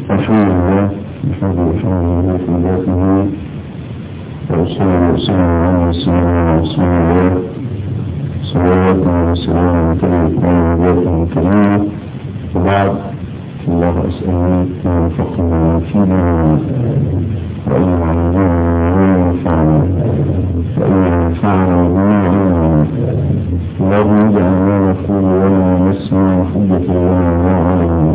الحمد لله نحمده وحمده في ذاته وأصلي وسلم على سيدنا رسول الله صلوات وسلام على ذاته الكريمة وبعد الله أسأل أن يفقه ويفيدنا وأن يعلمنا ما ينفعنا وأن ينفعنا بما علمنا اللهم اجعل ما نقول وما نسمع حجة لنا ما علمنا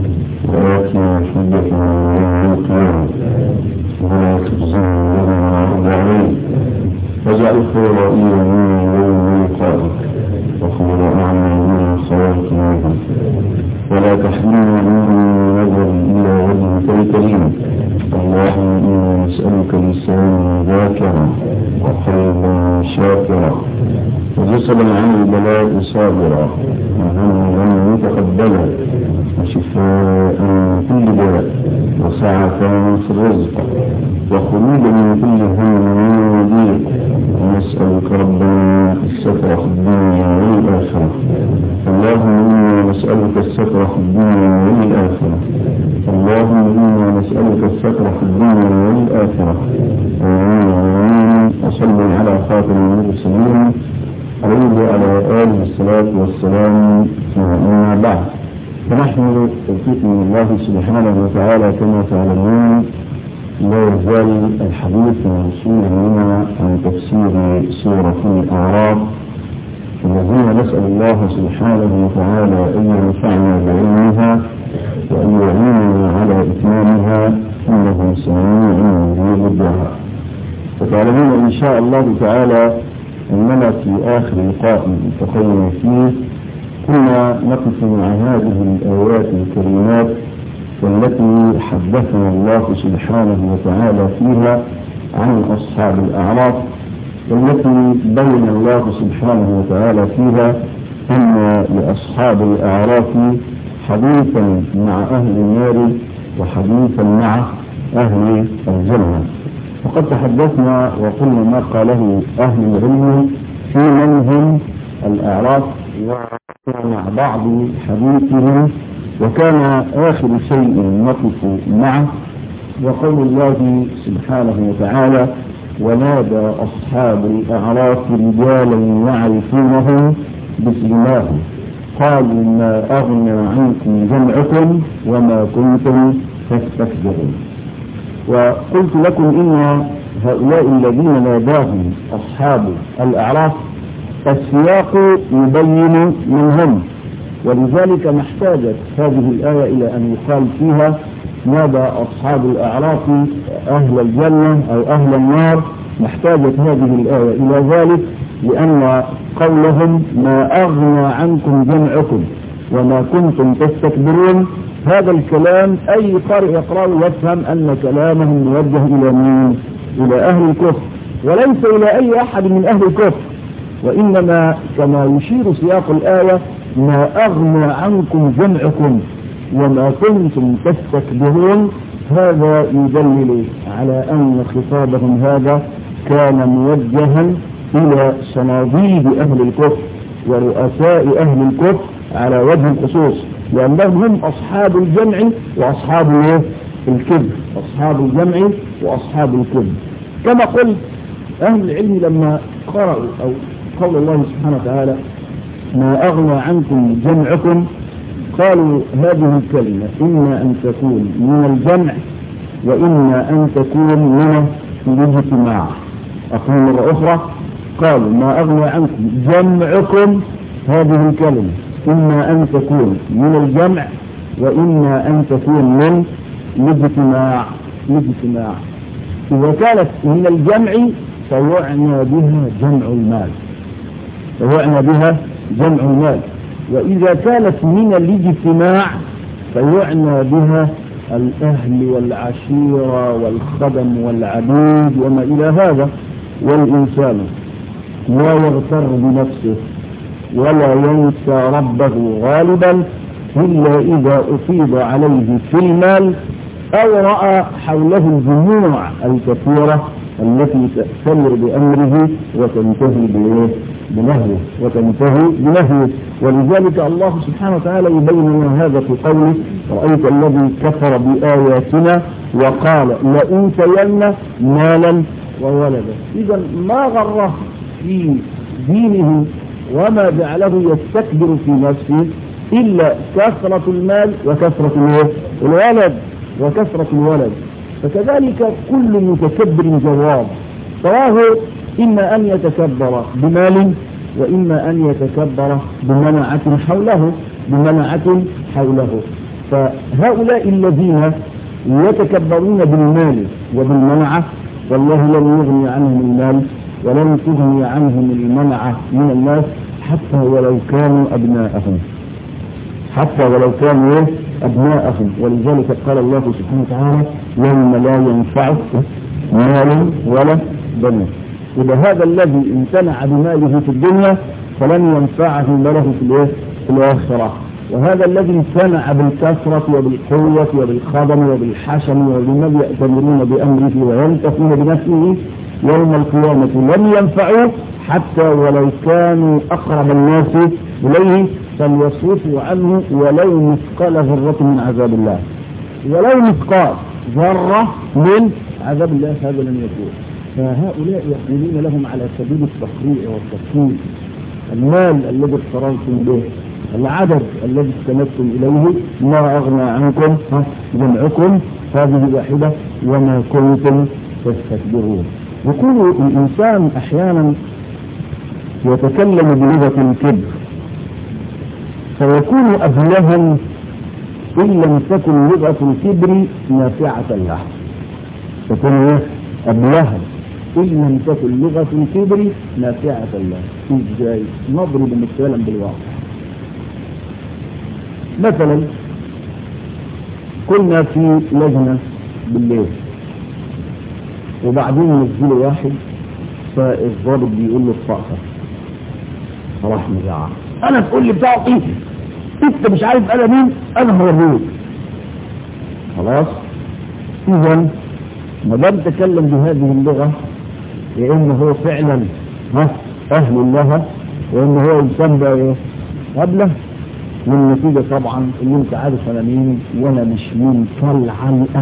وآتنا حجة لنا يوم القيامة ولا تخزنا لنا ما عرض عليه واجعل خير إيماننا يوم لقائك وخير أعمالنا خواتم منه ولا تحرمنا من نظر إلى وجهك الكريم اللهم إنا نسألك لسانا ذاكرا وقلبا شاكرا وجسدا عن البلاء صابرا وهما متقبلا وشفاء من كل داء وسعة في الرزق وخروجا من كل هم وضيق ونسألك ربنا الستر في الدنيا والآخرة اللهم إنا نسألك الستر في الدنيا والآخرة اللهم إنا نسألك الستر في الدنيا والآخرة آمين وصلي على خاتم المرسلين عليه وعلى آله الصلاة والسلام أما بعد فنحن توفيق من الله سبحانه وتعالى كما تعلمون لا يزال الحديث موصول لنا عن تفسير سورة الأعراف الذين نسأل الله سبحانه وتعالى أن ينفعنا بعلمها وأن يعيننا على إتمامها إنه سميع مجيب الدعاء وتعلمون إن شاء الله تعالى أننا في آخر لقاء التقينا فيه كنا نقف مع هذه الآيات الكريمات والتي حدثنا الله سبحانه وتعالى فيها عن أصحاب الأعراف والتي بين الله سبحانه وتعالى فيها أن لأصحاب الأعراف حديثا مع أهل النار وحديثا مع أهل الجنة وقد تحدثنا وقلنا ما قاله أهل العلم في من هم الأعراف ومع بعض حديثهم وكان آخر شيء نقف معه وقول الله سبحانه وتعالى ونادى أصحاب الأعراف رجالا يعرفونهم بسيماهم قالوا ما أغنى عنكم جمعكم وما كنتم تستكبرون وقلت لكم إن هؤلاء الذين ناداهم أصحاب الأعراف السياق يبين منهم ولذلك ما احتاجت هذه الآية إلى أن يقال فيها نادى أصحاب الأعراف أهل الجنة أو أهل النار ما احتاجت هذه الآية إلى ذلك لأن قولهم ما أغنى عنكم جمعكم وما كنتم تستكبرون هذا الكلام أي قارئ يقرأه يفهم أن كلامهم موجه إلى مين؟ إلى أهل الكفر وليس إلى أي أحد من أهل الكفر وإنما كما يشير سياق الآية ما أغنى عنكم جمعكم وما كنتم تستكبرون هذا يدلل على أن خطابهم هذا كان موجها إلى صناديد أهل الكفر ورؤساء أهل الكفر على وجه الخصوص لأنهم هم أصحاب الجمع وأصحاب الكذب أصحاب الجمع وأصحاب الكذب كما قلت أهل العلم لما قرأوا أو قول الله سبحانه وتعالى ما أغنى عنكم جمعكم قالوا هذه الكلمة إما أن تكون من الجمع وإما أن تكون من الاجتماع أقول مرة أخرى قالوا ما أغنى عنكم جمعكم هذه الكلمة إما أن تكون من الجمع وإما أن تكون من الاجتماع الاجتماع إذا كانت من الجمع فيعنى بها جمع المال فيعنى بها جمع المال وإذا كانت من الاجتماع فيعنى بها الأهل والعشيرة والخدم والعبيد وما إلى هذا والإنسان لا يغتر بنفسه ولا ينسى ربه غالبا إلا إذا أفيض عليه في المال أو رأى حوله الجموع الكثيرة التي تأتمر بأمره وتنتهي بنهيه وتنتهي بنهيه ولذلك الله سبحانه وتعالى يبين لنا هذا في قوله رأيت الذي كفر بآياتنا وقال لأوتين مالا وولدا إذا ما غره في دينه وما جعله يستكبر في نفسه إلا كثرة المال وكثرة الولد وكثرة الولد فكذلك كل متكبر جواب سواء إما أن يتكبر بمال وإما أن يتكبر بمنعة حوله بمنعة حوله فهؤلاء الذين يتكبرون بالمال وبالمنعة والله لن يغني عنهم المال ولن تغني عنهم المنعة من الناس حتى ولو كانوا أبناءهم حتى ولو كانوا أبناءهم ولذلك قال الله سبحانه وتعالى يوم لا ينفع مال ولا بنون إذا هذا الذي امتنع بماله في الدنيا فلن ينفعه ماله في في الآخرة وهذا الذي امتنع بالكثرة وبالقوة وبالخدم وبالحشم وبما يأتمرون بأمره وينتفون بنفسه يوم القيامة لن ينفعوه حتى ولو كانوا أقرب الناس إليه فليصرفوا عنه ولو مثقال ذرة من عذاب الله ولو مثقال ذرة من عذاب الله هذا لم يكون فهؤلاء يقولون لهم على سبيل التقريع والتفصيل المال الذي اقتررتم به العدد الذي استندتم إليه ما أغنى عنكم جمعكم هذه واحدة وما كنتم تستكبرون يكون الإنسان أحيانا يتكلم بلغة الكبر فيكون أبلهم إن لم تكن لغة الكبر نافعة له تكون أبلهم إن لم تكن لغة الكبر نافعة له إزاي نضرب مثالا بالواقع مثلا كنا في لجنة بالليل وبعدين نزلوا واحد فالضابط بيقول له الطاقة راح مزعق انا تقول لي بتاعه ايه انت مش عارف انا مين انا هوريك خلاص اذا ما دام تكلم بهذه اللغة يا اما هو فعلا ها اهل لها وان هو انسان بقى ايه قبله والنتيجة طبعا اللي انت عارف انا مين وانا مش مين كالعنقة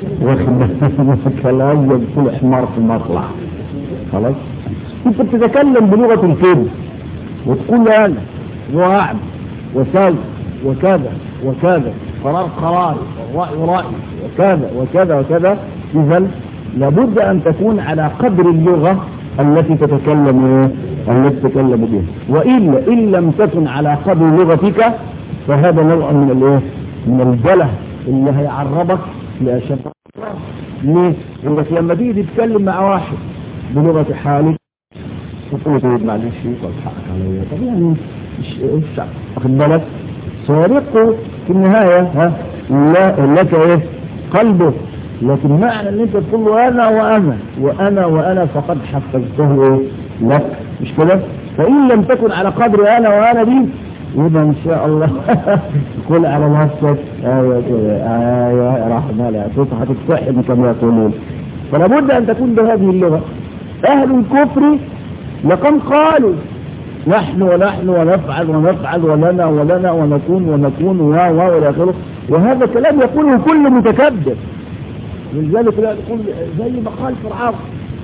واخد كلام كل حمار في المطلع خلاص انت بتتكلم بلغة الكذب وتقول له انا واعمل وسوي وكذا وكذا قرار قراري والرأي رأي وكذا وكذا وكذا اذا لابد ان تكون على قدر اللغة التي تتكلم التي تتكلم بها والا ان لم تكن على قدر لغتك فهذا نوع من الايه من البله اللي هيعرضك لاشد ليه؟ انك لما تيجي تتكلم مع واحد بلغه حالك تقول له معلش يقول حقك عليا طب يعني مش ايش واخد بالك سيرق في النهايه ها لا لك ايه قلبه لكن معنى ان انت تقول له انا وانا وانا وانا فقد حفظته ايه لك مش كده فان لم تكن على قدر انا وانا دي يبقى ان شاء الله قل على نفسك ايوه ايوه يا رحمه لا هتتصحب كما يقولون فلا بد ان تكون بهذه اللغه اهل الكفر لقد قالوا نحن ونحن ونفعل ونفعل ولنا ولنا ونكون ونكون و و الى اخره وهذا كلام يقوله كل متكبر ولذلك لا يقول زي ما قال فرعون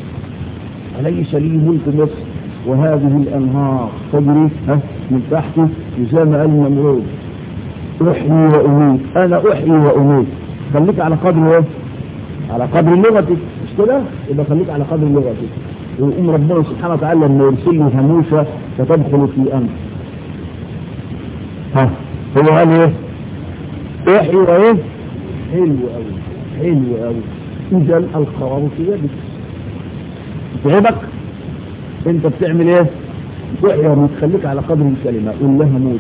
أليس لي ملك مصر وهذه الأنهار تجري من تحته يسمى النمرود أحيي وأميت أنا أحيي وأميت خليك على قدر إيه؟ على قدر لغتك مش كده؟ يبقى خليك على قدر لغتك ويقوم ربنا سبحانه وتعالى لما يرسل لي هموسة فتدخل في أمر ها هو قال إيه؟ أحيي وإيه؟ حلو أوي حلو قوي اذا القرار في يدك تعبك انت بتعمل ايه تحيا وتخليك على قدر الكلمة قول لها موت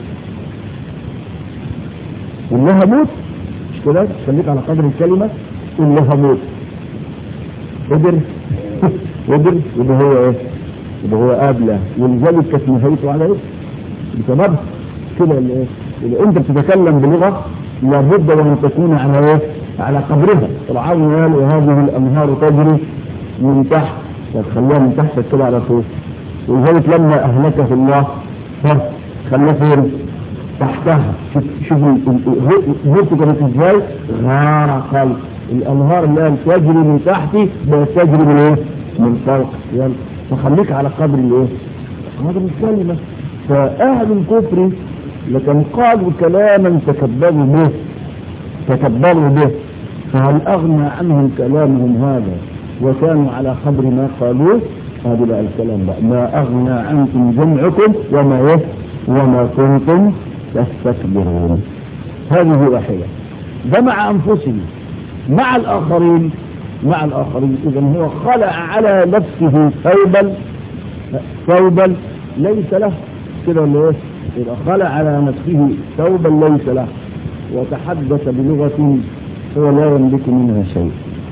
قول لها موت مش كده تخليك على قدر الكلمة قول لها موت قدر قدر يبقى هو ايه يبقى هو قابله ولذلك كانت نهايته على ايه بسبب كده اللي ايه اللي انت بتتكلم بلغة لابد وان تكون على ايه على قدرها فرعون قال وهذه الانهار تجري من تحت فتخليها من تحت كده على فوق ولذلك لما اهلكه الله خلاه فين تحتها شوف شوف البيت كانت ازاي غارقا الانهار اللي هي تجري من تحتي بقت تجري من ايه من فوق يلا فخليك على قدر الايه قدر الكلمه فاهل الكفر لكن قالوا كلاما تكبروا به تكبروا به فهل اغنى عنهم كلامهم هذا وكانوا على قدر ما قالوه هذا بقى الكلام بقى ما اغنى عنكم جمعكم وما ايه وما كنتم تستكبرون هذه واحدة ده مع أنفسهم مع الآخرين مع الآخرين إذا هو خلع على نفسه ثوبا ثوبا ليس له كده ولا ايه؟ إذا خلع على نفسه ثوبا ليس له وتحدث بلغة هو لا يملك منها شيء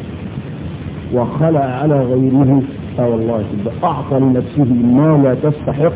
وخلع على غيره اه والله أعطى لنفسه ما لا تستحق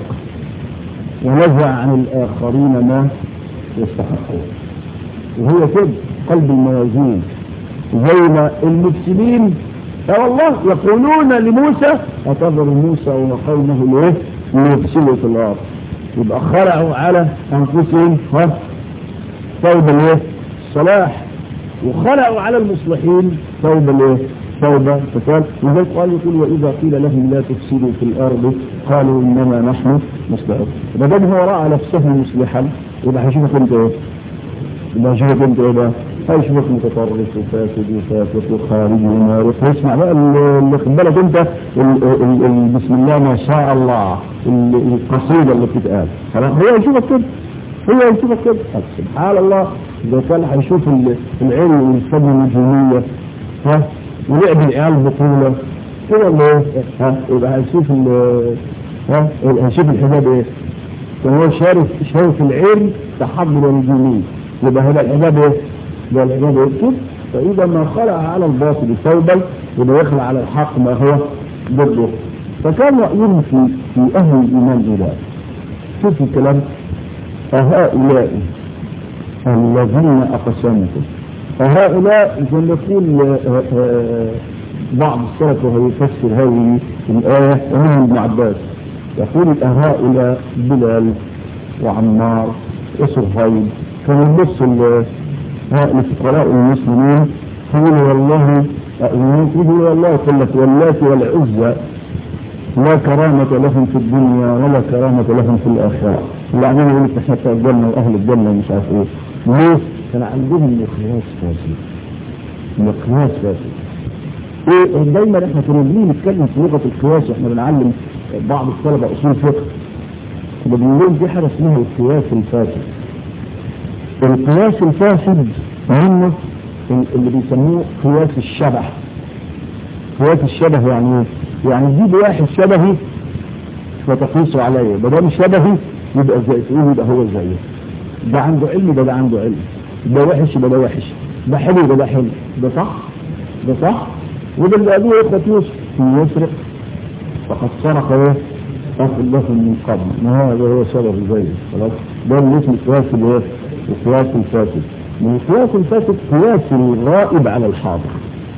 ونزع عن الآخرين ما يستحقون وهو كده قلب الموازين زي ما المفسدين اه والله يقولون لموسى أتذر موسى وقومه الايه ليفسدوا في الأرض يبقى خلعوا على أنفسهم ها ثوب الايه الصلاح وخلعوا على المصلحين ثوب الايه ثوب فقال لذلك قال يقول وإذا قيل لهم لا تفسدوا في الأرض قالوا إنما نحن مصلحون إذا دام هو رأى نفسه مصلحا يبقى هيشوفك أنت إيه؟ يبقى هيشوفك أنت إيه بقى؟ هيشوفك متطرف وفاسد وفاسد وخارج ومارق واسمع بقى اللي خد بالك أنت ال ال ال بسم الله ما شاء الله القصيدة اللي بتتقال خلاص هو يشوفك كده هو يشوفك كده سبحان الله إذا كان هيشوف العلم والصدمة النجومية ها ولعب العيال بطولة كده اللي ها يبقى هنشوف ال ها هنشوف الحجاب ايه كان هو شارف شارف العلم تحضر النجومية يبقى هذا الحجاب ايه ده الحجاب ايه فإذا ما خلع على الباطل ثوبا يبقى يخلع على الحق ما هو ضده فكان رأيهم في في أهل الإيمان إله شوف الكلام أهؤلاء الذين أقسمتم فهؤلاء زي ما يقول بعض السلف وهو يفسر هذه الآية ومنهم ابن عباس يقول هؤلاء بلال وعمار وصهيب كانوا يبصوا لفقراء المسلمين يقول والله يقول والله قلت واللات والعزى لا كرامة لهم في الدنيا ولا كرامة لهم في الآخرة وبعدين يقول لك احنا بتوع الجنة وأهل الجنة ومش عارف إيه ليه؟ كان عندهم مقياس فاسد مقياس فاسد ايه دايما احنا كنا بنيجي نتكلم في لغه القياس واحنا بنعلم بعض الطلبه اصول فقه بنقول لهم في حاجه اسمها القياس الفاسد القياس الفاسد منه اللي بيسموه قياس الشبه قياس الشبه يعني ايه؟ يعني جيب واحد شبهي فتقيسه عليا ما دام شبهي يبقى زي تقول يبقى هو زيه ده عنده علم ده ده عنده علم ده وحش ده ده وحش ده حلو ده ده حلو ده صح ده صح وده اللي قالوه اخوة يوسف يسرق فقد سرق ايه اخذ له من قبل ما هذا هو سبب زيه خلاص ده اللي اسمه القياس الايه القياس الفاسد من القياس الفاسد قياس الغائب على الحاضر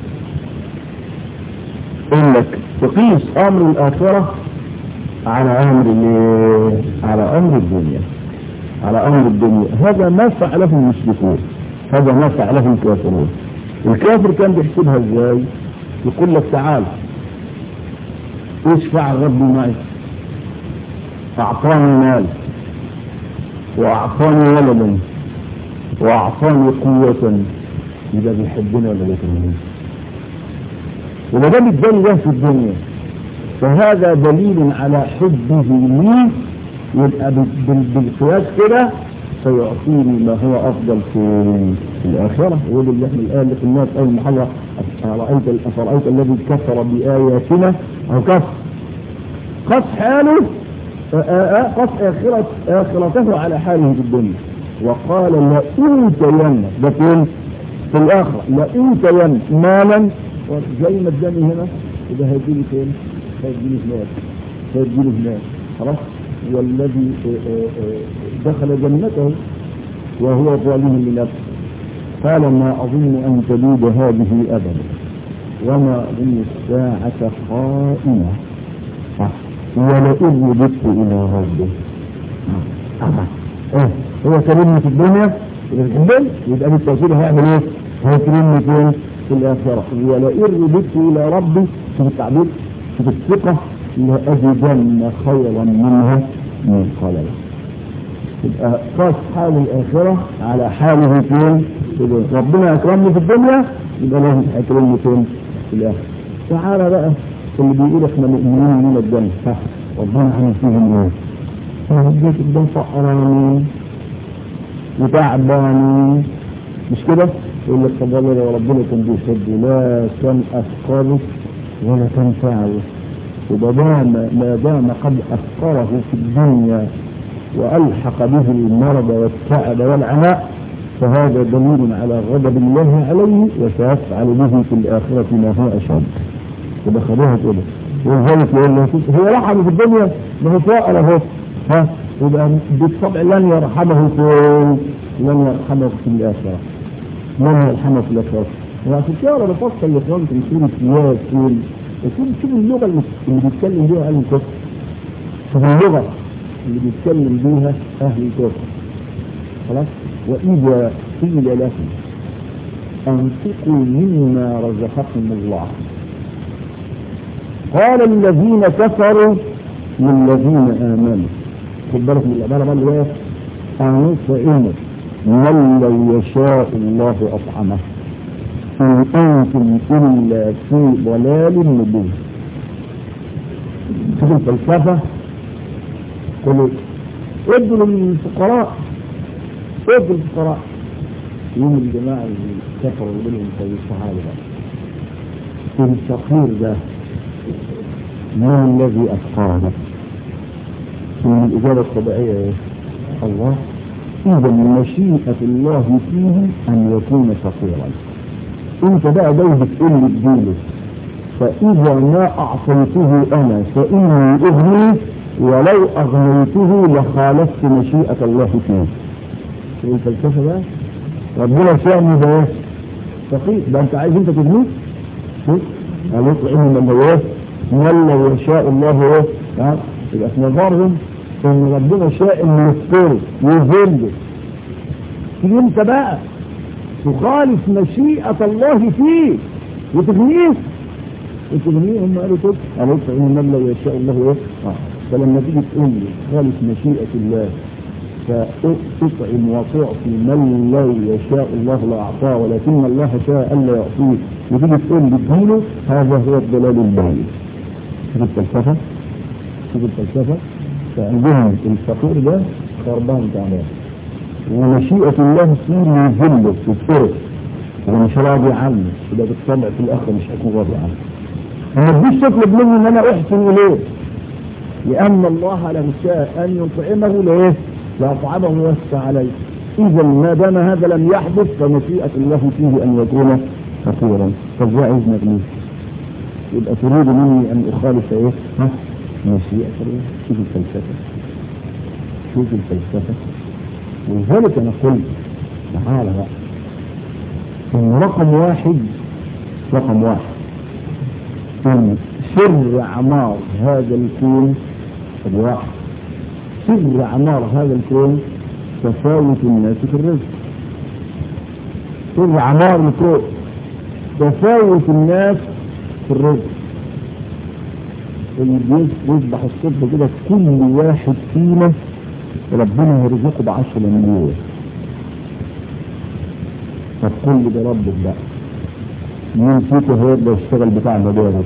انك تقيس امر الاخره على امر على امر الدنيا على امر الدنيا هذا ما فعله المشركون هذا ما فعله الكافرون الكافر كان بيحسبها ازاي يقول لك تعال ايش فعل ربي معي اعطاني مال واعطاني ولدا واعطاني قوة يبقى بيحبني ولا بيكرهني وما دام اداني ده في الدنيا فهذا دليل على حبه لي يبقى بالقياس كده سيعطيني ما هو افضل في الاخره وده اللي احنا الان اللي قلناه في اول محاضره ارايت افرايت الذي كفر باياتنا او كفر قص حاله قص اخرة اخرته على حاله في الدنيا وقال لأوتين ده فين؟ في الاخره لأوتين مالا زي ما اداني هنا يبقى هيجيلي فين؟ هيجيلي هناك هيجيلي هناك خلاص والذي دخل جنته وهو ظالم لنفسه قال ما أظن أن تبيد هذه أبدا وما أظن الساعة قائمة ولئن رددت إلى ربي اه هو كريمني في الدنيا يبقى في الدنيا يبقى بالتأكيد هيعمل ايه؟ هيكرمني فين؟ في الآخرة ولئن رددت إلى ربي في التعبير في الثقة لأجدن خيرا منها منقلبا يبقى قاس حال الآخرة على حاله فين؟ في الدنيا. ربنا أكرمني في الدنيا يبقى لازم هيكرمني فين؟ في الآخرة تعالى بقى اللي بيقول احنا مؤمنين من الجنة ها ربنا عامل فيهم ايه؟ فهديت الدم فقرانين وتعبانين مش كده؟ يقول لك طب والله لو ربنا كان بيحبه لا كان أفقره ولا كان فعله وما دام ما دام قد أفقره في الدنيا وألحق به المرض والتعب والعناء فهذا دليل على غضب الله عليه وسيفعل به في الآخرة ما هو أشد يبقى خلوها كده ولذلك يقول له هو رحمه في الدنيا ما هو فقر اهو ها يبقى بالطبع لن يرحمه في لن يرحمه في الآخرة لن يرحمه في الآخرة وعشان كده انا بفصل لاخوانكم في سورة ياسين شوف شوف اللغة اللي اللي بيتكلم بيها أهل الكفر شوف اللغة اللي بيتكلم بيها أهل الكفر خلاص وإذا قيل لهم أنفقوا مما رزقكم الله قال الذين كفروا للذين آمنوا خد بالك من العبارة بقى اللي هي أنطعموا من لو يشاء الله أطعمه إن أنتم إلا في ضلال مبين شوف الفلسفة قلوا ادوا للفقراء ادوا للفقراء يوم الجماعة اللي كفروا منهم زي الصحابة بقى الفقير ده ما الذي أفقاه من الإجابة الطبيعية إيه؟ الله إذا مشيئة الله فيه أن يكون فقيرا أنت بقى جاي بتقول لي اديله فإذا ما أعطيته أنا فإني أغنيه ولو أغنيته لخالفت مشيئة الله فيه شوف الفلسفة بقى ربنا شأنه ده إيه؟ فقير ده أنت عايز أنت تغنيه شوف قال يطعم من هو من لو يشاء الله ايه ها يبقى في نظرهم ان ربنا شاء انه يستره ويذله تيجي انت بقى تخالف مشيئة الله فيه وتغنيه وتغنيه هم قالوا كده قالوا ان من لو يشاء الله ايه اه فلما تيجي تقول لي خالف مشيئة الله فتطعم وتعطي من لو يشاء الله لاعطاه ولكن الله شاء الا يعطيه وتيجي تقول لي اديله هذا هو الضلال البعيد شوف الفلسفة شوف الفلسفة فعندهم الفقير ده خربان تعبان ومشيئة الله فيه يذله يذكره ومش راضي عنه يبقى بالطبع في الاخر مش هيكون راضي عنه ما تجيش تطلب مني ان انا احسن اليه لان الله لو شاء ان يطعمه لايه؟ لاطعمه ووسع عليه اذا ما دام هذا لم يحدث فمشيئة الله فيه ان يكون فقيرا فازاي عايز نغنيه يبقى تريد مني ان اخالف ايه؟ ها؟ مشيئة الله شوف الفلسفة شوف الفلسفة ولذلك انا قلت تعالى بقى ان رقم واحد رقم واحد ان سر اعمار هذا الكون واحد سر اعمار هذا الكون تفاوت الناس في الرزق سر اعمار الكون تفاوت الناس في الرزق اللي يصبح الصبح كده كل واحد فينا ربنا يرزقه بعشر مليون طب كل ده ربك بقى مين فيكم هيقدر يشتغل بتاع المدارس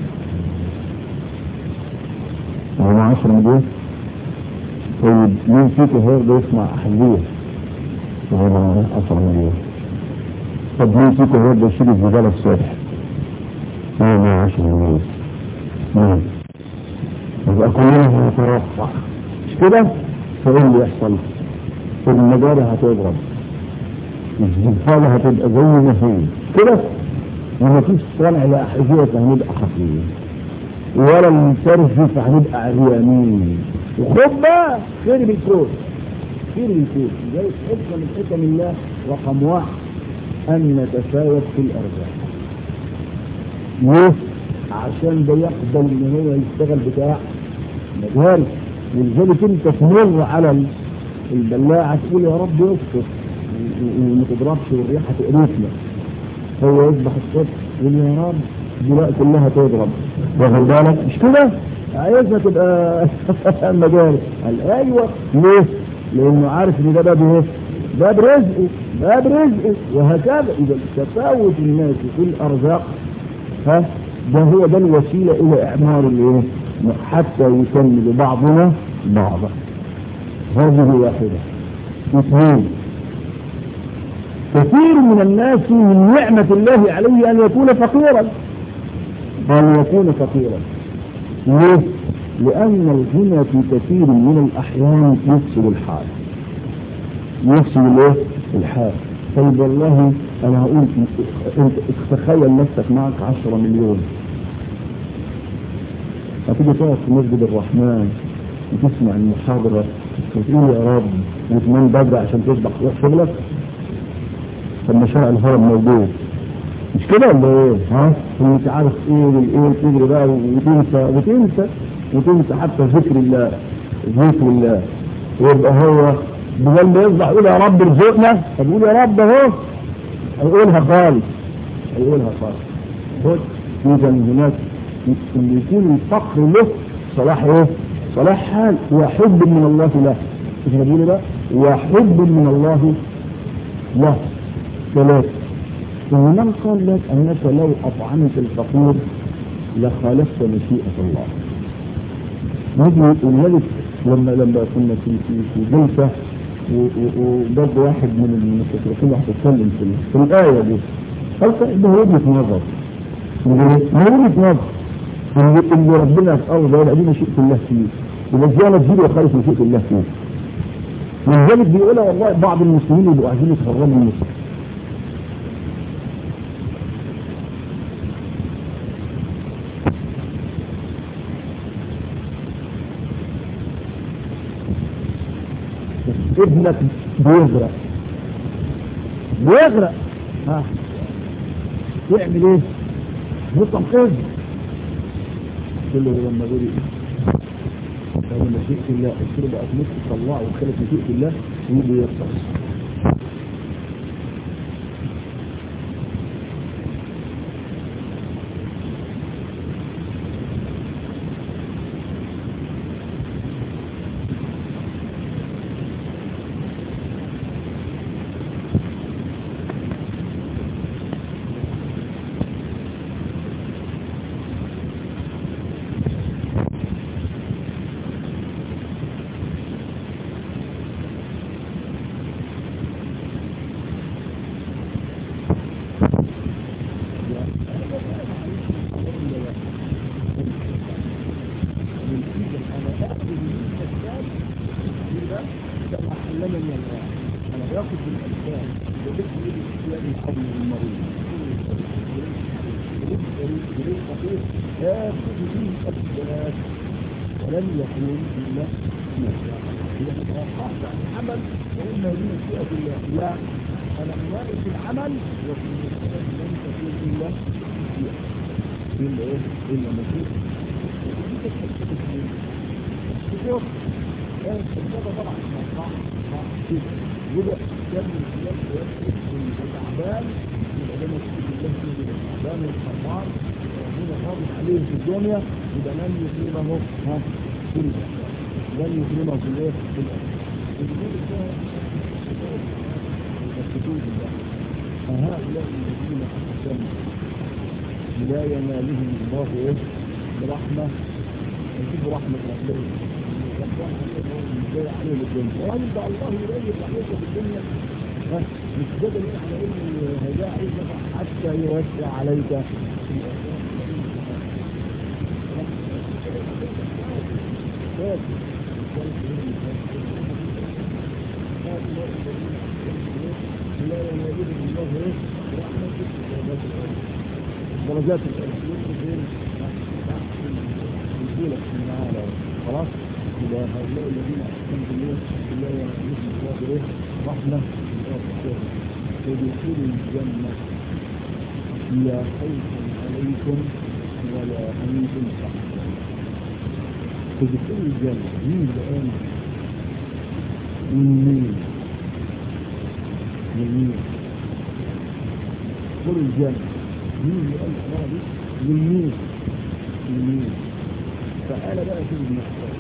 هو 10 مليون طيب مين فيكم هيقدر يصنع أحذية هو 10 مليون طب مين فيكم هيقدر يشيل الزبالة الصبح هو 10 مليون مين يبقى كلنا هنترفع مش كده فايه اللي يحصل المجاري هتضرب الزبالة هتبقى زي ما هي كده وما فيش صنع لأحذية فهنبقى خفيف ولا نسرف فهنبقى عريانين وخد بقى خير بالكون خير بالكون زي حكمة من حكم الله رقم واحد أن نتفاوت في الأرزاق ليه؟ عشان ده يقبل ان هو يشتغل بتاع مجال ولذلك انت تمر على البلاعة تقول يا رب يصفر وما تضربش والريحة تقرفنا هو يصبح الصبح يقول يا رب دلوقتي كلها تضرب واخد بالك مش كده؟ عايزها تبقى مجال قال ايوه ليه؟ لانه عارف ان ده باب ايه؟ باب رزقه باب رزقه وهكذا اذا تفاوت الناس في الارزاق ها ده هو ده الوسيله الى اعمار الايه؟ حتى يكمل بعضنا بعضا هذه واحده اثنين كثير من الناس من نعمة الله عليه أن يكون فقيرا أن يكون فقيرا ليه؟ لأن الغنى في كثير من الأحيان يفسد الحال يفسد الايه؟ الحال طيب والله أنا هقول أنت تخيل نفسك معك 10 مليون هتيجي تقف في مسجد الرحمن وتسمع المحاضرة وتقول يا رب وتنام بدري عشان تصبح تروح شغلك طب مشارع الهرم موجود مش كده ولا ايه؟ ها؟ انت عارف ايه والايه تجري بقى وتنسى وتنسى وتنسى حتى ذكر الله ذكر الله ويبقى هو بدل ما يصبح يقول يا رب ارزقنا طب يقول يا رب اهو هيقولها خالص هيقولها خالص خد اذا هناك اللي يكون الفقر له صلاح ايه؟ صلاح حال وحب من الله له مش بقول ده؟ وحب من الله له ثلاثة ومن قال لك أنك لو أطعمت الفقير لخالفت مشيئة الله نجي ولذلك لما لما كنا في في في جلسة وبرضه واحد من المستشرقين راح يتكلم في, في الآية دي قال ده وجهة نظر ما وجهة نظر اللي ربنا في الأرض ده دي مشيئة الله فيه يبقى ازاي انا تجيب وخالف مشيئة الله فيه ولذلك بيقولها والله بعض المسلمين يبقوا عايزين يتفرجوا من مصر ابنك بيغرق بيغرق ها يعمل ايه؟ يطلع خير كله لما بيقول لو مشيئة الله قلت له بقى نفسي طلعه وخلت مشيئة الله ويجي يخلص لا ينالهم الله ايه برحمة يجيب رحمة ربنا ازاي عليهم الدنيا وهل ده الله يريد رحمته في الدنيا مش ده دليل على ان هيدا عايز حتى يوسع عليك لا ينالهم الله ايه برحمته درجات الدولة تعالى خلاص إذا هؤلاء الذين أحسنوا بالله بالله ونعمته الله رحمة فدخلوا الجنة لا خوف عليكم ولا أنتم تحزنون تدخلوا الجنة مين الآن يمين يمين قول الجنة مين اللي قال العبارة دي؟ يمين يمين فقال بقى شوف ابن عباس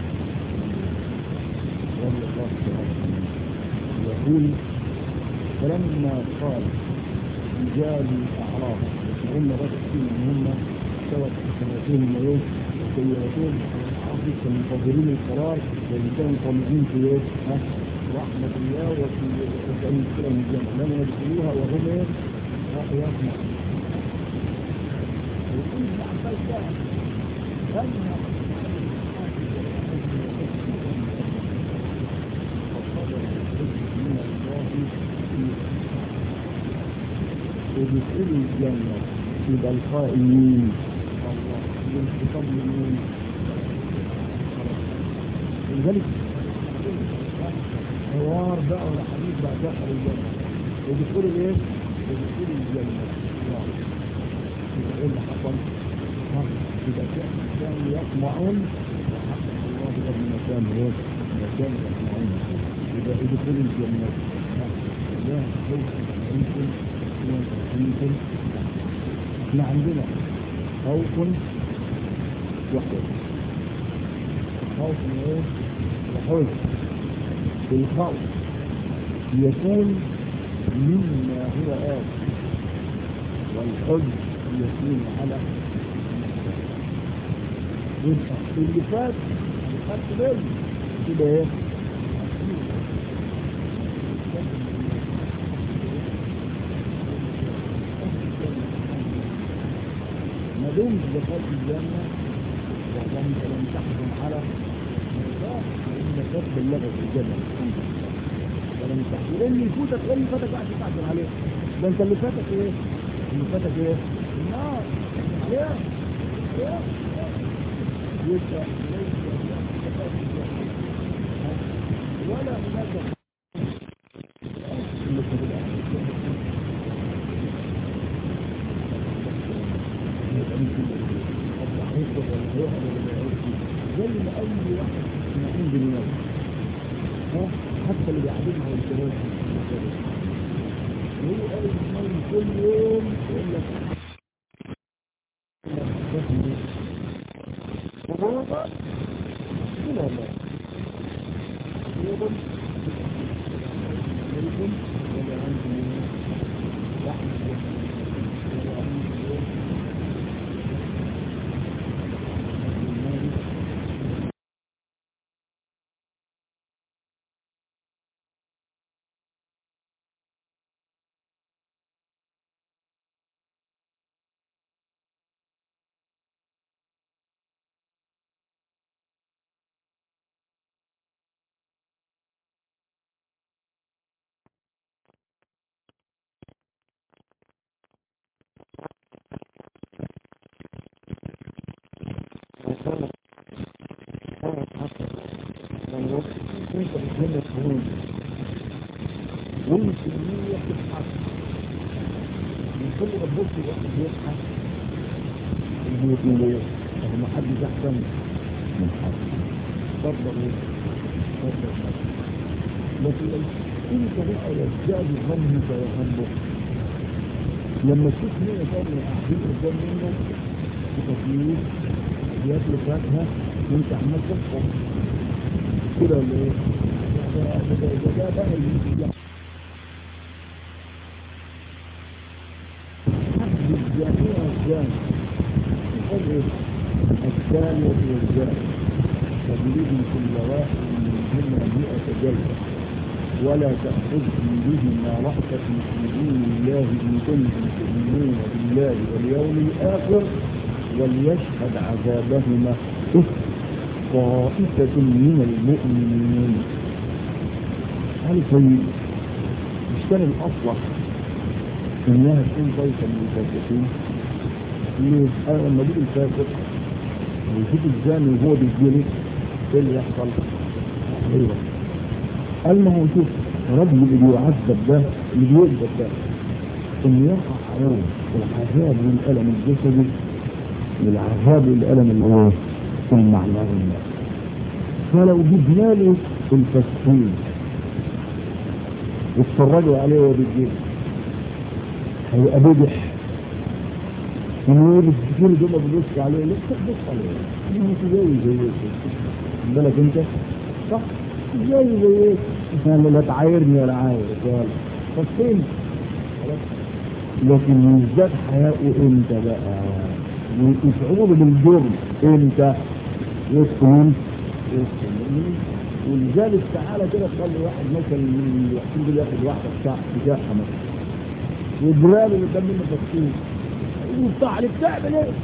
رضي الله تعالى يقول فلما قال رجال الاعراف هم بس ان هم سوت سنتين ايه سيئتين الاعراف لسه منتظرين القرار لان كانوا طالبين في ايه؟ ها؟ رحمة الله وفي وفي أي مشكلة من الجنة لم يدخلوها وهم ايه؟ ها يسمع ويقول ابن عباس بقى لما ودخول الجنة يبقى القائمين الله الانتقام لمين لذلك حوار بقى ولا حديث بقى دخل الجنة ودخول الايه؟ ودخول الجنة الله يبقى ايه اللي حصل؟ ها؟ يبقى كان يطمعون وحق الله قبل مكان ايه؟ مكان يطمعون يبقى دخول الجنة ها؟ لا خوف يمكن يمكن احنا عندنا خوف وحزن خوف ايه؟ وحزن الخوف يكون مما هو آت والحزن يكون على يبقى اللي فات خدت بالي كده ايه؟ ما دمت دخلت الجنة وأنت لم تحزن على مرضاك فإنك قد بلغت الجنة الحمد لله ولم تحزن لأن يفوتك إيه اللي فاتك بعد تحزن عليه ده أنت اللي فاتك إيه؟ اللي فاتك إيه؟ النار عليها عليها يبقى ليس دخلت الجنة ولا هناك اللي في زي ما اي واحد يكون بالناس ها حتى اللي بيعبدها والشباب هو قال الإسلام كل يوم يقول لك وهو بقى لا لا يقول ملكم ولا عندي رحمة ولا عندي انت بتجنة هون والمسلمية بتضحك من كل ما تبص الواحد بيضحك البيوت طب ما حد احسن من حد اتفضل اتفضل لكن انت بقى يزداد ظنك وهمك لما تشوف مين تاني قاعدين قدام منك بتطويل بياكلوا فاكهه وانت عمال تفطر كده ولا ايه؟ ده ده ده بقى اللي حسب الجميع الجامع يفرق الثاني والجامع فبيريد كل واحد منهما مئة جلدة ولا تأخذكم بهما رأفة في دين الله إن كنتم تؤمنون بالله واليوم الآخر وليشهد عذابهما طائفة من المؤمنين هل طيب مش كان الأصلح إنها تكون طائفة من الفاسقين ليه؟ أنا لما أجيب الفاسق ويشوف الزاني وهو بيجري إيه اللي يحصل؟ أيوه قال ما هو شوف رجل اللي بيعذب ده اللي بيعذب ده إنه يقع عليه العذاب والألم الجسدي والعذاب والألم الإيه؟ المعنوي فلو جبنا له الفاسقين يتفرجوا عليه وهو بيجيب هيبقى بجح يقول كتير دول بيبص عليه ليه بتبص عليه ما انت زي زي خد بالك انت صح زي زي انا لا تعايرني ولا عاير قال طب فين لكن يزداد حياؤه امتى بقى ويشعروا بالجرم امتى يسكن يسكن ولذلك تعالى كده تخلي واحد مثلا من الوحيد اللي ياخد واحده بتاع بتاعها مثلا والجيران اللي قدام منه فاكسين يقول بتاع عليك تعمل ايه؟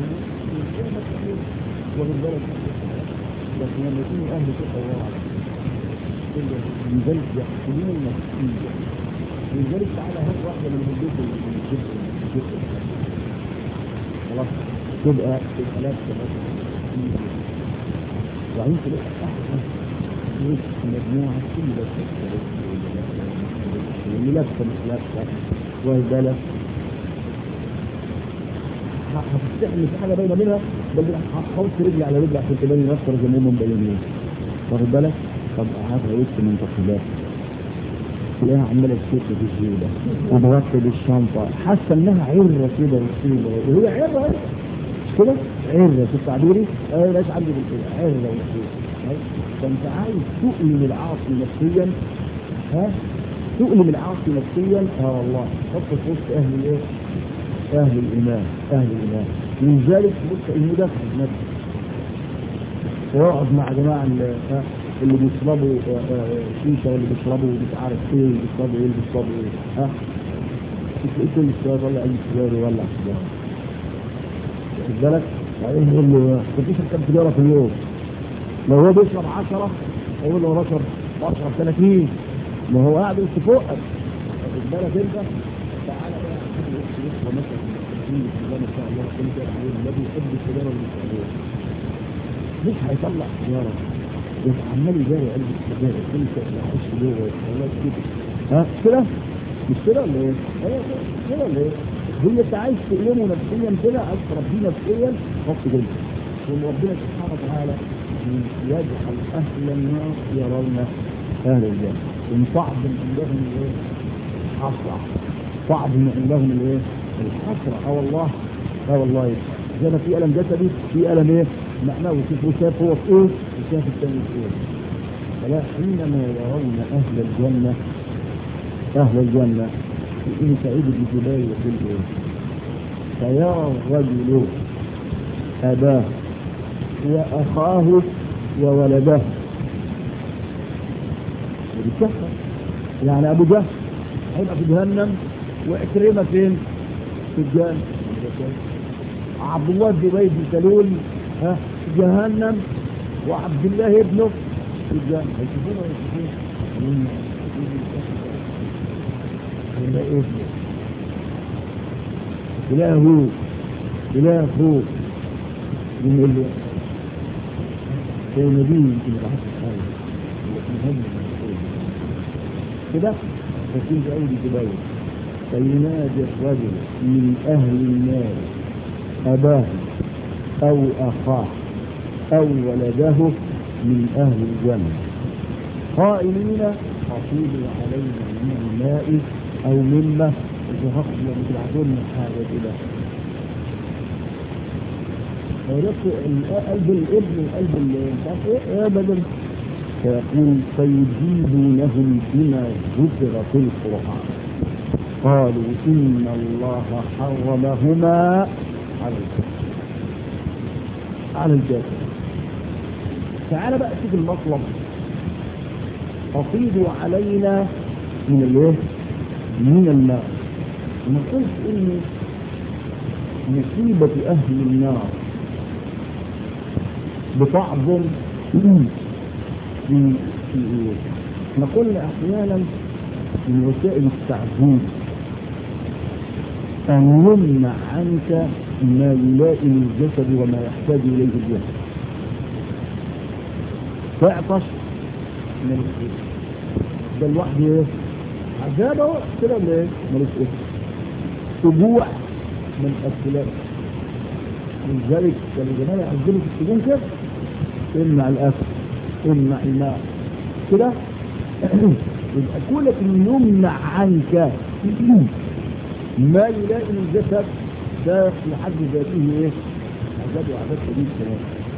واخد بالك لكن لما يكونوا اهل ثقه الله عليهم لذلك يحكمون المسؤوليه ولذلك تعالى هات واحده من البيت من الجزء خلاص تبقى تبقى لابسه بس وبعدين تلاقي احسن مجموعه كل لابسه اللي لابسه مش لابسه واخد بالك هتستعمل في حاجه باينه منها بل هتحط رجلي على رجلي عشان تبين اكثر زي ما هم مبينين واخد بالك طب هاتها وسط منتقبات تلاقيها عماله تشد في الجيبه وتغطي بالشنطه حاسه انها عره كده وسيله وهي عره مش كده؟ عره في تعبيري انا ليش عندي بالكده عره وسيله فانت عايز تؤلم العاصي نفسيا ها تؤلم العاصي نفسيا اه والله حط في وسط اهل الايه؟ اهل الايمان اهل الايمان من ذلك بص المدافع نفسه ويقعد مع جماعه اللي بيشربوا شيشه واللي بيشربوا مش عارف ايه اللي بيشربوا ايه اللي بيشربوا ايه ها تلاقيه كل السيارة ولا اي سيارة ولا سيارة واخد بالك بعدين يقول له مفيش كام سيجارة في اليوم لو هو بيشرب 10 اقول له بشرب 10 30 ما هو قاعد وسط فوقك واخد بالك انت تعالى بقى يشرب مثلا ما شاء الله كل كده عليه الذي يحب السيجارة اللي بيشربوها مش هيطلع سيجارة يبقى عمال يجاري قلب السجاير كل شيء يخش جوه والله كده ها كده مش كده ولا ايه؟ ايوه كده ولا ايه؟ هي انت عايز تؤلمه نفسيا كده عايز تربيه نفسيا حط جلد وربنا سبحانه وتعالى يجعل اهل النار يرون اهل الجنه ان صعب من عندهم الايه؟ حسره صعب من عندهم الايه؟ الحسره اه والله اه والله زي ما في الم جسدي في الم ايه؟ معناه شوف شاف هو في ايه وشاف الثاني في ايه فلا حينما يرون اهل الجنه اهل الجنه ابن سعيد بن جبير يقول ايه فيرى الرجل اباه واخاه وولده بالكفر يعني ابو جهل هيبقى في جهنم وعكرمه فين؟ في الجنه عبد الله بن ابي بن سلول ها في جهنم وعبد الله ابنه في الجنة هيشوفونه ويشوفونه تلاقي ابنه تلاقي هو تلاقي اخوه يقول له زي نبي يمكن ما حدش حاجه لكن هم كده فكنت اول جبال فينادي الرجل من اهل النار اباه او اخاه او ولده من اهل الجنه قائلين حصيلوا علينا من الماء او مما زهقت لما تبعتوا لنا حاجه كده قلب الابن وقلب مش عارف ايه ابدا فيقول فيجيبونهم بما ذكر في القران قالوا ان الله حرمهما على الكفر على الجاهل تعال بقى شوف المطلب أفيضوا علينا من الايه؟ من الماء ما قلت ان مصيبة أهل النار بتعظم في في ايه؟ احنا قلنا أحيانا من وسائل التعذيب أن يمنع عنك ما يلائم الجسد وما يحتاج إليه الجسد تعطش ملوش ايه ده الواحد ايه عذاب اهو كده ولا ايه ملوش ايه اسبوع من السلاح لذلك كان الجمال يعذبوا في السجون كده امنع الاكل امنع الماء كده يبقى كونك إن يمنع عنك ما يلائم الجسد ده في حد ذاته ايه؟ عذاب وعذاب شديد كمان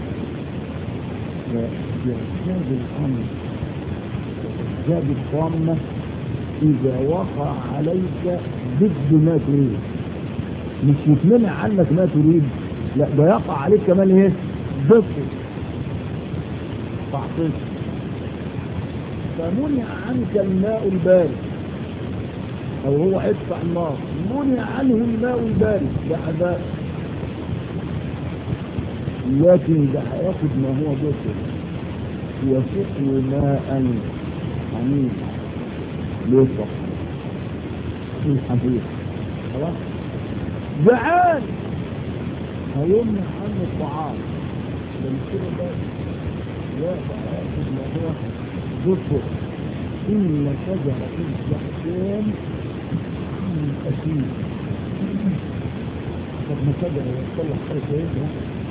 فإعجاب الأمر إعجاب الطامة إذا وقع عليك ضد ما تريد مش يتمنع عنك ما تريد لا ده يقع عليك كمان ايه؟ ضده تعطيك فمنع عنك الماء البارد او هو ادفع النار منع عنه الماء البارد ده عذاب لكن ده هياخد ما هو ذكر وسقي ماء حميد ليصح من حميد خلاص جعان هيمنع عنه الطعام فالكده ده لا هياخد ما هو ذكر إن شجرة الزحكام من أسير طب ما شجرة يصلح حاجة كويسة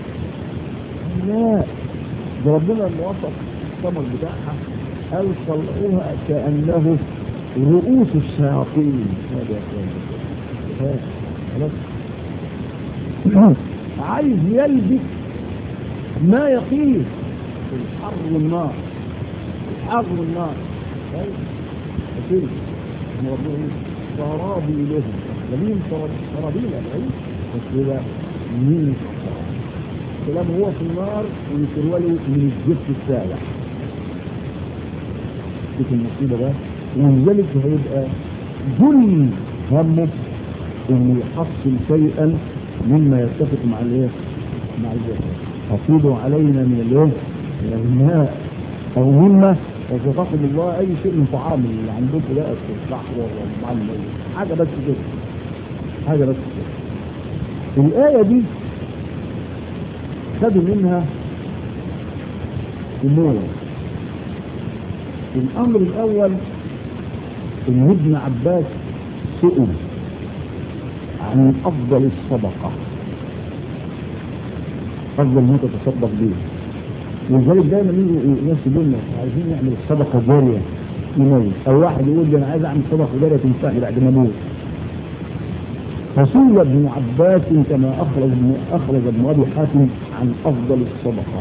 لا ده ربنا اللي وصف الثمر بتاعها قال طلعوها كأنه رؤوس الشياطين هذا يا خلاص عايز يلبس ما يقيه في الحر والنار الحر والنار أكيد صرابي لهم لمين صرابيل العلم بس كده مين كلام هو في النار ويتروله من الزفت السابع شوف المصيبة ده ولذلك هيبقى كل همه انه يحصل شيئا مما يتفق مع الايه؟ مع الجسد افيضوا علينا من الايه؟ من الماء او مما وتفقد الله اي شيء من طعام اللي عندكم ده الصحوه والطعام حاجه بس كده حاجه بس كده الايه دي خدوا منها امور الامر الاول ان ابن عباس سئل عن افضل الصدقه افضل ما تتصدق به ولذلك دايما يجي ناس يقول لنا عايزين نعمل الصدقه جاريه يموت او واحد يقول لي انا عايز اعمل صدقه جاريه تنفعني بعد ما اموت فسئل ابن عباس كما اخرج اخرج ابن ابي حاتم عن افضل الصدقه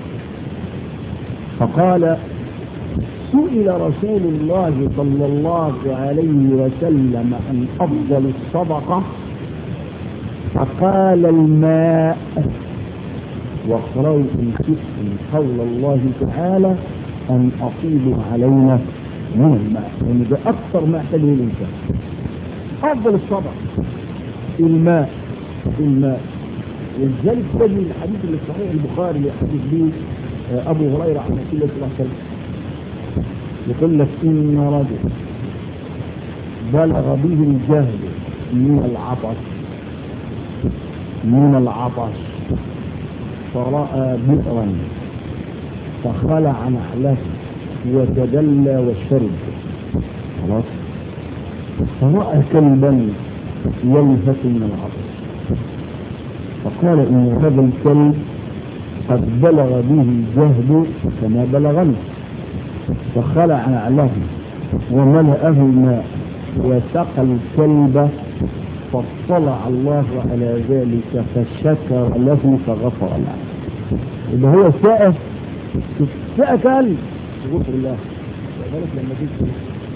فقال سئل رسول الله صلى الله عليه وسلم عن افضل الصدقه فقال الماء واقرأوا إن شئتم قول الله تعالى أن أفيضوا علينا من الماء يعني ده أكثر ما يحتاجه الإنسان أفضل الصدقة الماء الماء ولذلك تجد الحديث اللي في صحيح البخاري اللي حديث به أبو هريرة عن رسول الله صلى الله عليه وسلم يقول لك إن رجل بلغ به الجهل من العطش من العطش فرأى بئرا فخلع نعله وتدلى وشرب خلاص فرأى كلبا يلهث من العطش فقال إن هذا الكلب قد بلغ به الجهد كما بلغني فخلع نعله وملأه الماء وسقى الكلب فاطلع الله على ذلك فشكر له فغفر له اللي هو ساء ساء كلب غفر الله لذلك لما جيت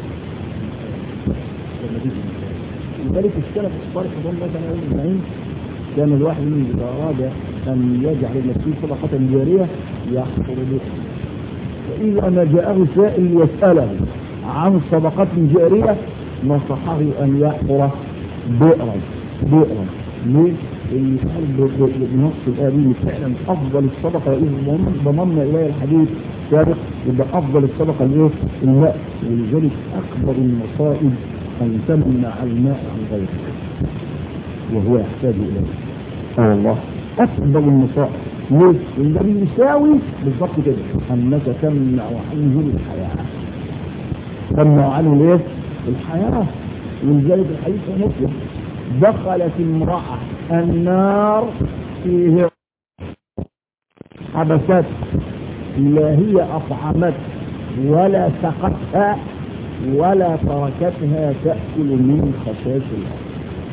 لما جيت لذلك السلف الصالح رضي الله تعالى عنهم اجمعين كان الواحد منهم اذا اراد ان يجعل لنفسه صدقه جاريه يحفر به فاذا ما جاءه سائل يساله عن صدقه جاريه نصحه ان يحفر بئرا بئرا ليه؟ اللي قال بنص الآية دي فعلا أفضل الصدقة إذ ضممنا إليه الحديث سابق يبقى أفضل الصدقة الإيه؟ الماء ولذلك أكبر المصائب أن تمنع الماء عن غيره وهو يحتاج إليه آه الله أكبر المصائب ليه؟ لأن ده بيساوي بالضبط كده أنك تمنع عنه الحياة تمنع عنه الإيه؟ الحياة ولذلك الحديث مسلم دخلت امرأة النار فيه حبست لا هي أطعمت ولا سقتها ولا تركتها تأكل من خشاش الأرض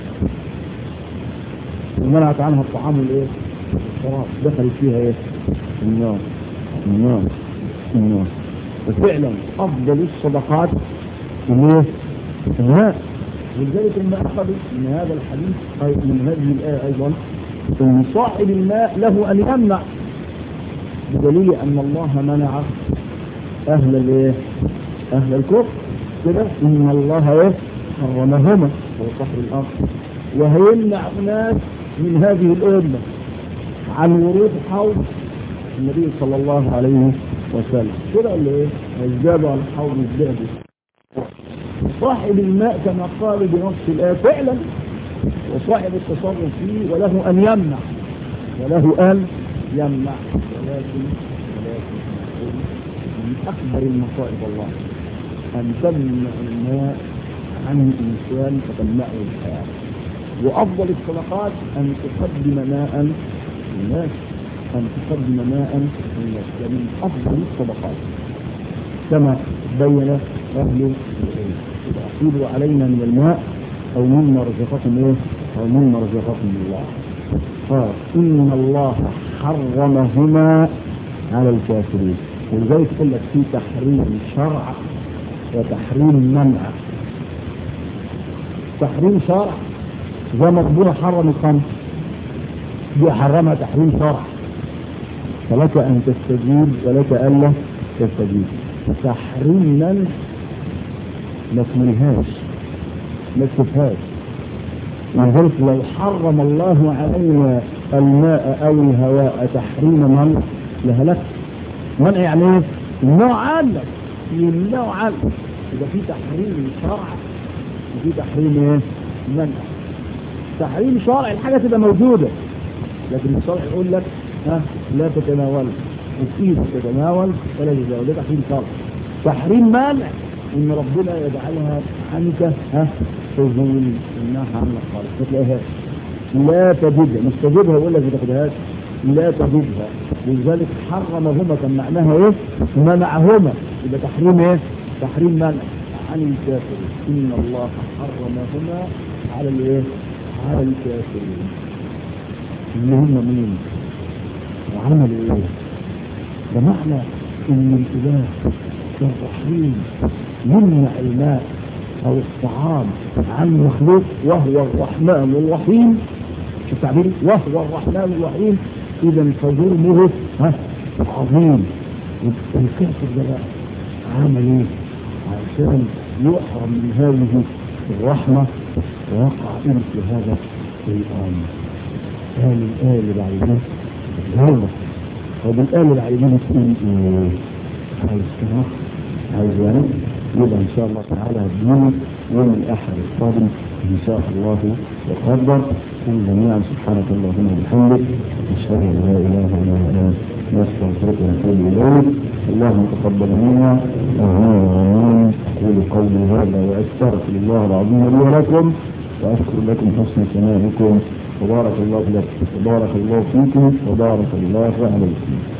ومنعت عنها الطعام والايه؟ الشراب دخلت فيها ايه؟ النار النار النار وفعلا افضل الصدقات الايه؟ الماء ولذلك لما اخذوا من هذا الحديث أي من هذه الايه ايضا ان صاحب الماء له ان يمنع بدليل ان الله منع اهل الايه؟ اهل الكفر كده ان الله ايه؟ حرمهما هو صاحب الارض وهيمنع ناس من هذه الأمة عن ورود حوض النبي صلى الله عليه وسلم كده اللي ايه ازدادوا على الحوض ازدادوا صاحب الماء كما قال بنص الآية فعلا وصاحب التصرف فيه وله أن يمنع وله أن يمنع ولكن ولكن من أكبر المصائب الله أن تمنع الماء عن الإنسان فتمنعه الحياة وأفضل الصدقات أن تقدم ماء للناس أن تقدم ماء للناس من أفضل الصدقات كما بين أهل العلم إذا أفيدوا علينا من الماء أو مما رزقكم إيه أو مما رزقكم الله قال إن الله حرمهما على الكافرين ولذلك يقول لك في تحريم شرع وتحريم منع تحريم شرع زي ما ربنا حرم الخمر دي حرمها تحريم شرع فلك ان تستجيب ولك الا تستجيب تحريم منع ما تمنهاش ما تشوفهاش ولذلك لو حرم الله علينا الماء او الهواء تحريم منع لهلك منع يعني ايه؟ يمنعوا عنك يمنعوا عنك يبقى في تحريم شرع وفي تحريم ايه؟ منع تحريم شرع الحاجة تبقى موجودة لكن الشرع يقول لك ها لا تتناول وفيه تتناول ولا تتناول ده تحريم شرع تحريم مانع ان ربنا يجعلها عنك ها تزول انها عنك خالص ما تلاقيهاش لا تجدها مش تجدها يقول لك ما تاخدهاش لا تجدها ولذلك حرمهما كان معناها ايه؟ منعهما يبقى تحريم ايه؟ تحريم منع عن الكافرين ان الله حرمهما على الايه؟ على الكافرين اللي هم مين وعملوا ايه ده معنى ان الاله الرحيم يمنع الماء او الطعام عن مخلوق وهو الرحمن الرحيم شو التعبير وهو الرحمن الرحيم اذا فجرمه ها عظيم الكافر ده بقى عمل ايه عشان يحرم من هذه الرحمه ويقع في هذا الآن قال الآية اللي بعد كده يلا طب الآية اللي بعد كده تقول إيه؟ عايز كده عايز يعني يبقى إن شاء الله تعالى هدينا يوم الأحد القادم إن شاء الله وقدر كن جميعا سبحانك اللهم وبحمدك أشهد أن لا إله إلا أنت نستغفرك ونتوب إليك اللهم تقبل منا آمين أقول قولي هذا وأستغفر الله العظيم لي ولكم وأشكر لكم حسن سماعكم وبارك الله لكم وبارك الله فيكم وبارك الله عليكم